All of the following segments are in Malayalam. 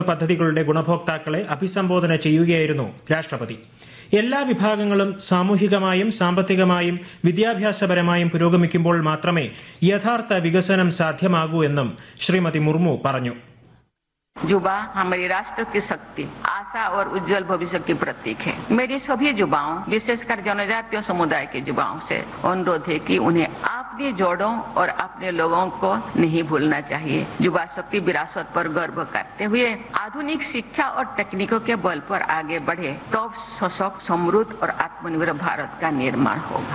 പദ്ധതികളുടെ ഗുണഭോക്താക്കളെ അഭിസംബോധന ചെയ്യുകയായിരുന്നു രാഷ്ട്രപതി എല്ലാ വിഭാഗങ്ങളും സാമൂഹികമായും സാമ്പത്തികമായും വിദ്യാഭ്യാസപരമായും പുരോഗമിക്കുമ്പോൾ മാത്രമേ യഥാർത്ഥ വികസനം സാധ്യമാകൂ എന്നും ശ്രീമതി മുർമു പറഞ്ഞു युवा हमारी राष्ट्र की शक्ति आशा और उज्जवल भविष्य की प्रतीक है मेरी सभी युवाओं विशेषकर जनजातीय समुदाय के युवाओं से अनुरोध है कि उन्हें अपनी जोड़ों और अपने लोगों को नहीं भूलना चाहिए युवा शक्ति विरासत पर गर्व करते हुए आधुनिक शिक्षा और तकनीकों के बल पर आगे बढ़े तो सशक्त समृद्ध और आत्मनिर्भर भारत का निर्माण होगा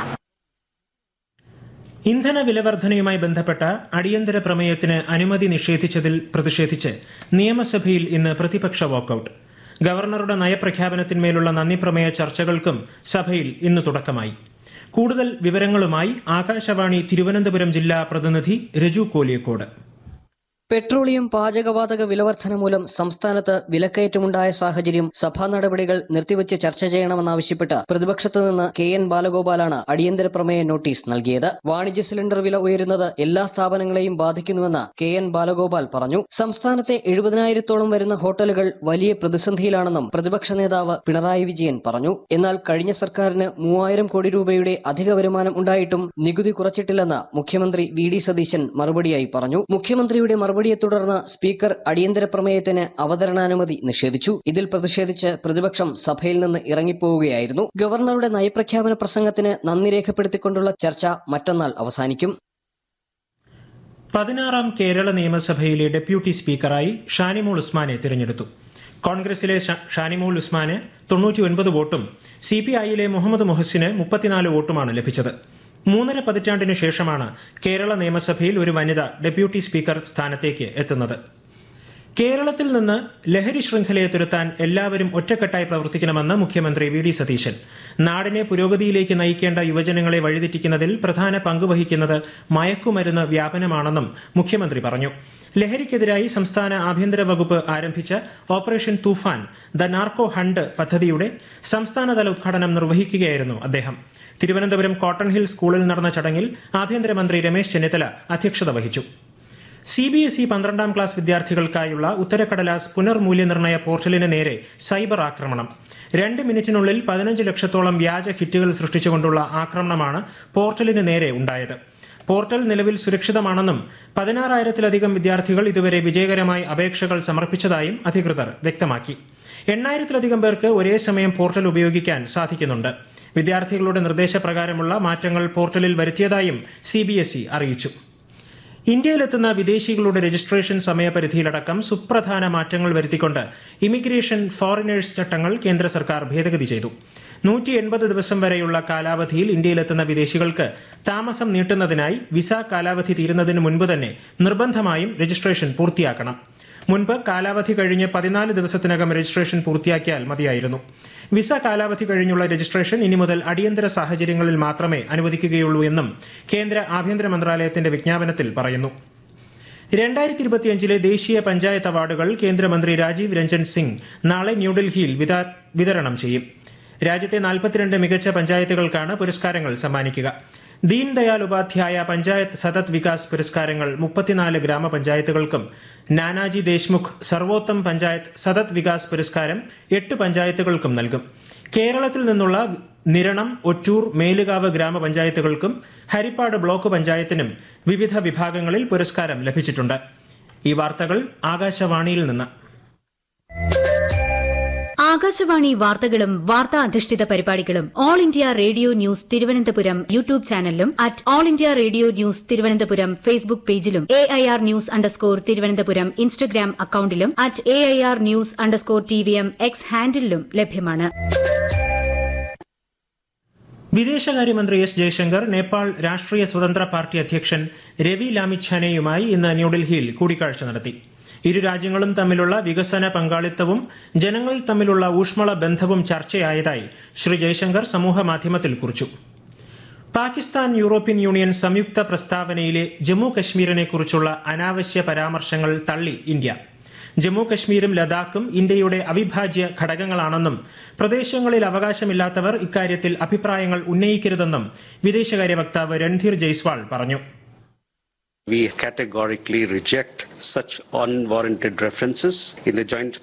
ഇന്ധന വിലവർധനയുമായി ബന്ധപ്പെട്ട അടിയന്തര പ്രമേയത്തിന് അനുമതി നിഷേധിച്ചതിൽ പ്രതിഷേധിച്ച് നിയമസഭയിൽ ഇന്ന് പ്രതിപക്ഷ വാക്കൌട്ട് ഗവർണറുടെ നയപ്രഖ്യാപനത്തിന്മേലുള്ള നന്ദി പ്രമേയ ചർച്ചകൾക്കും സഭയിൽ ഇന്ന് തുടക്കമായി കൂടുതൽ വിവരങ്ങളുമായി ആകാശവാണി തിരുവനന്തപുരം ജില്ലാ പ്രതിനിധി രജു കോലിയക്കോട് പെട്രോളിയം പാചകവാതക വിലവർധന മൂലം സംസ്ഥാനത്ത് വിലക്കയറ്റമുണ്ടായ സാഹചര്യം സഭാ നടപടികൾ നിർത്തിവച്ച് ചർച്ച ചെയ്യണമെന്നാവശ്യപ്പെട്ട് പ്രതിപക്ഷത്തു നിന്ന് കെ എൻ ബാലഗോപാലാണ് അടിയന്തര പ്രമേയ നോട്ടീസ് നൽകിയത് വാണിജ്യ സിലിണ്ടർ വില ഉയരുന്നത് എല്ലാ സ്ഥാപനങ്ങളെയും ബാധിക്കുന്നുവെന്ന് കെ എൻ ബാലഗോപാൽ പറഞ്ഞു സംസ്ഥാനത്തെ എഴുപതിനായിരത്തോളം വരുന്ന ഹോട്ടലുകൾ വലിയ പ്രതിസന്ധിയിലാണെന്നും പ്രതിപക്ഷ നേതാവ് പിണറായി വിജയൻ പറഞ്ഞു എന്നാൽ കഴിഞ്ഞ സർക്കാരിന് മൂവായിരം കോടി രൂപയുടെ അധിക വരുമാനം ഉണ്ടായിട്ടും നികുതി കുറച്ചിട്ടില്ലെന്ന് മുഖ്യമന്ത്രി വി ഡി സതീശൻ മറുപടിയായി പറഞ്ഞു മുഖ്യമന്ത്രിയുടെ മറുപടിയെ തുടർന്ന് സ്പീക്കർ അടിയന്തര പ്രമേയത്തിന് അവതരണാനുമതി നിഷേധിച്ചു ഇതിൽ പ്രതിഷേധിച്ച് പ്രതിപക്ഷം സഭയിൽ നിന്ന് ഇറങ്ങിപ്പോവുകയായിരുന്നു ഗവർണറുടെ നയപ്രഖ്യാപന പ്രസംഗത്തിന് നന്ദി രേഖപ്പെടുത്തിക്കൊണ്ടുള്ള ചർച്ച മറ്റന്നാൾ അവസാനിക്കും പതിനാറാം കേരള നിയമസഭയിലെ ഡെപ്യൂട്ടി സ്പീക്കറായി ഷാനിമോൾ ഉസ്മാനെ തിരഞ്ഞെടുത്തു കോൺഗ്രസിലെ ഷ- ഷാനിമോൾ ഉസ്മാന് തൊണ്ണൂറ്റി ഒൻപത് വോട്ടും സി പി ഐയിലെ മുഹമ്മദ് മുഹസിന് മുപ്പത്തിനാല് വോട്ടുമാണ് ലഭിച്ചത് മൂന്നര പതിറ്റാണ്ടിന് ശേഷമാണ് കേരള നിയമസഭയിൽ ഒരു വനിത ഡെപ്യൂട്ടി സ്പീക്കർ സ്ഥാനത്തേക്ക് എത്തുന്നത് കേരളത്തിൽ നിന്ന് ലഹരി ശൃംഖലയെ തുരത്താൻ എല്ലാവരും ഒറ്റക്കെട്ടായി പ്രവർത്തിക്കണമെന്ന് മുഖ്യമന്ത്രി വി ഡി സതീശൻ നാടിനെ പുരോഗതിയിലേക്ക് നയിക്കേണ്ട യുവജനങ്ങളെ വഴിതെറ്റിക്കുന്നതിൽ പ്രധാന പങ്കുവഹിക്കുന്നത് മയക്കുമരുന്ന് വ്യാപനമാണെന്നും മുഖ്യമന്ത്രി പറഞ്ഞു ലഹരിക്കെതിരായി സംസ്ഥാന ആഭ്യന്തര വകുപ്പ് ആരംഭിച്ച operation Toofan the narco hunt പദ്ധതിയുടെ സംസ്ഥാനതല ഉദ്ഘാടനം നിർവഹിക്കുകയായിരുന്നു അദ്ദേഹം തിരുവനന്തപുരം കോട്ടൺ ഹിൽ സ്കൂളിൽ നടന്ന ചടങ്ങിൽ ആഭ്യന്തരമന്ത്രി രമേശ് ചെന്നിത്തല അധ്യക്ഷത വഹിച്ചു സി ബി എസ് ഇ പന്ത്രണ്ടാം ക്ലാസ് വിദ്യാർത്ഥികൾക്കായുള്ള ഉത്തരക്കടലാസ് പുനർമൂല്യനിർണ്ണയ പോർട്ടലിന് നേരെ സൈബർ ആക്രമണം രണ്ട് മിനിറ്റിനുള്ളിൽ പതിനഞ്ച് ലക്ഷത്തോളം വ്യാജ ഹിറ്റുകൾ സൃഷ്ടിച്ചുകൊണ്ടുള്ള ആക്രമണമാണ് പോർട്ടലിന് നേരെ ഉണ്ടായത് പോർട്ടൽ നിലവിൽ സുരക്ഷിതമാണെന്നും പതിനാറായിരത്തിലധികം വിദ്യാർത്ഥികൾ ഇതുവരെ വിജയകരമായി അപേക്ഷകൾ സമർപ്പിച്ചതായും അധികൃതർ വ്യക്തമാക്കി എണ്ണായിരത്തിലധികം പേർക്ക് ഒരേ സമയം പോർട്ടൽ ഉപയോഗിക്കാൻ സാധിക്കുന്നുണ്ട് വിദ്യാർത്ഥികളുടെ നിർദ്ദേശപ്രകാരമുള്ള മാറ്റങ്ങൾ പോർട്ടലിൽ വരുത്തിയതായും സി അറിയിച്ചു ഇന്ത്യയിലെത്തുന്ന വിദേശികളുടെ രജിസ്ട്രേഷൻ സമയപരിധിയിലടക്കം സുപ്രധാന മാറ്റങ്ങൾ വരുത്തിക്കൊണ്ട് ഇമിഗ്രേഷൻ ഫോറിനേഴ്സ് ചട്ടങ്ങൾ കേന്ദ്ര സർക്കാർ ഭേദഗതി ചെയ്തു നൂറ്റി എൺപത് ദിവസം വരെയുള്ള കാലാവധിയിൽ ഇന്ത്യയിലെത്തുന്ന വിദേശികൾക്ക് താമസം നീട്ടുന്നതിനായി വിസ കാലാവധി തീരുന്നതിന് മുൻപ് തന്നെ നിർബന്ധമായും രജിസ്ട്രേഷൻ പൂർത്തിയാക്കണം മുൻപ് കാലാവധി കഴിഞ്ഞ് പതിനാല് ദിവസത്തിനകം രജിസ്ട്രേഷൻ പൂർത്തിയാക്കിയാൽ മതിയായിരുന്നു വിസ കാലാവധി കഴിഞ്ഞുള്ള രജിസ്ട്രേഷൻ ഇനി മുതൽ അടിയന്തര സാഹചര്യങ്ങളിൽ മാത്രമേ അനുവദിക്കുകയുള്ളൂ എന്നും കേന്ദ്ര ആഭ്യന്തര മന്ത്രാലയത്തിന്റെ വിജ്ഞാപനത്തിൽ പറയുന്നു രണ്ടായിരത്തി ഇരുപത്തിയഞ്ചിലെ ദേശീയ പഞ്ചായത്ത് അവാർഡുകൾ കേന്ദ്രമന്ത്രി രാജീവ് രഞ്ജൻ സിംഗ് നാളെ ന്യൂഡൽഹിയിൽ വിതാ- വിതരണം ചെയ്യും രാജ്യത്തെ നാൽപ്പത്തിരണ്ട് മികച്ച പഞ്ചായത്തുകൾക്കാണ് പുരസ്കാരങ്ങൾ സമ്മാനിക്കുക ദീൻ ദയാൽ ഉപാധ്യായ പഞ്ചായത്ത് സതത് വികാസ് പുരസ്കാരങ്ങൾ മുപ്പത്തിനാല് ഗ്രാമപഞ്ചായത്തുകൾക്കും നാനാജി ദേശ്മുഖ് സർവോത്തം പഞ്ചായത്ത് സതത് വികാസ് പുരസ്കാരം എട്ട് പഞ്ചായത്തുകൾക്കും നൽകും കേരളത്തിൽ നിന്നുള്ള നിരണം ഒറ്റൂർ മേലുകാവ് ഗ്രാമപഞ്ചായത്തുകൾക്കും ഹരിപ്പാട് ബ്ലോക്ക് പഞ്ചായത്തിനും വിവിധ വിഭാഗങ്ങളിൽ പുരസ്കാരം ലഭിച്ചിട്ടുണ്ട് ഈ വാർത്തകൾ ആകാശവാണിയിൽ നിന്ന് ആകാശവാണി വാർത്തകളും വാർത്താ അധിഷ്ഠിത പരിപാടികളും all India radio news Thiruvananthapuram YouTube ചാനലിലും at all India radio news Thiruvananthapuram Facebook പേജിലും A I R news underscore Thiruvananthapuram Instagram അക്കൌണ്ടിലും at A I R news underscore T V M X ഹാൻഡിലും ലഭ്യമാണ് വിദേശകാര്യമന്ത്രി എസ് ജയശങ്കർ നേപ്പാൾ രാഷ്ട്രീയ സ്വതന്ത്ര പാർട്ടി അധ്യക്ഷൻ രവി ലാമിച്ഛാനെയുമായി ഇന്ന് ന്യൂഡൽഹിയിൽ കൂടിക്കാഴ്ച നടത്തി ഇരു രാജ്യങ്ങളും തമ്മിലുള്ള വികസന പങ്കാളിത്തവും ജനങ്ങൾ തമ്മിലുള്ള ഊഷ്മള ബന്ധവും ചർച്ചയായതായി ശ്രീ ജയശങ്കർ സമൂഹ മാധ്യമത്തിൽ കുറിച്ചു പാകിസ്ഥാൻ യൂറോപ്യൻ യൂണിയൻ സംയുക്ത പ്രസ്താവനയിലെ ജമ്മു കശ്മീരിനെ കുറിച്ചുള്ള അനാവശ്യ പരാമർശങ്ങൾ തള്ളി ഇന്ത്യ ജമ്മു കശ്മീരും ലഡാക്കും ഇന്ത്യയുടെ അവിഭാജ്യ ഘടകങ്ങളാണെന്നും പ്രദേശങ്ങളിൽ അവകാശമില്ലാത്തവർ ഇക്കാര്യത്തിൽ അഭിപ്രായങ്ങൾ ഉന്നയിക്കരുതെന്നും വിദേശകാര്യ വക്താവ് രൺധീർ ജയ്സ്വാൾ പറഞ്ഞു We categorically reject such unwarranted references in the joint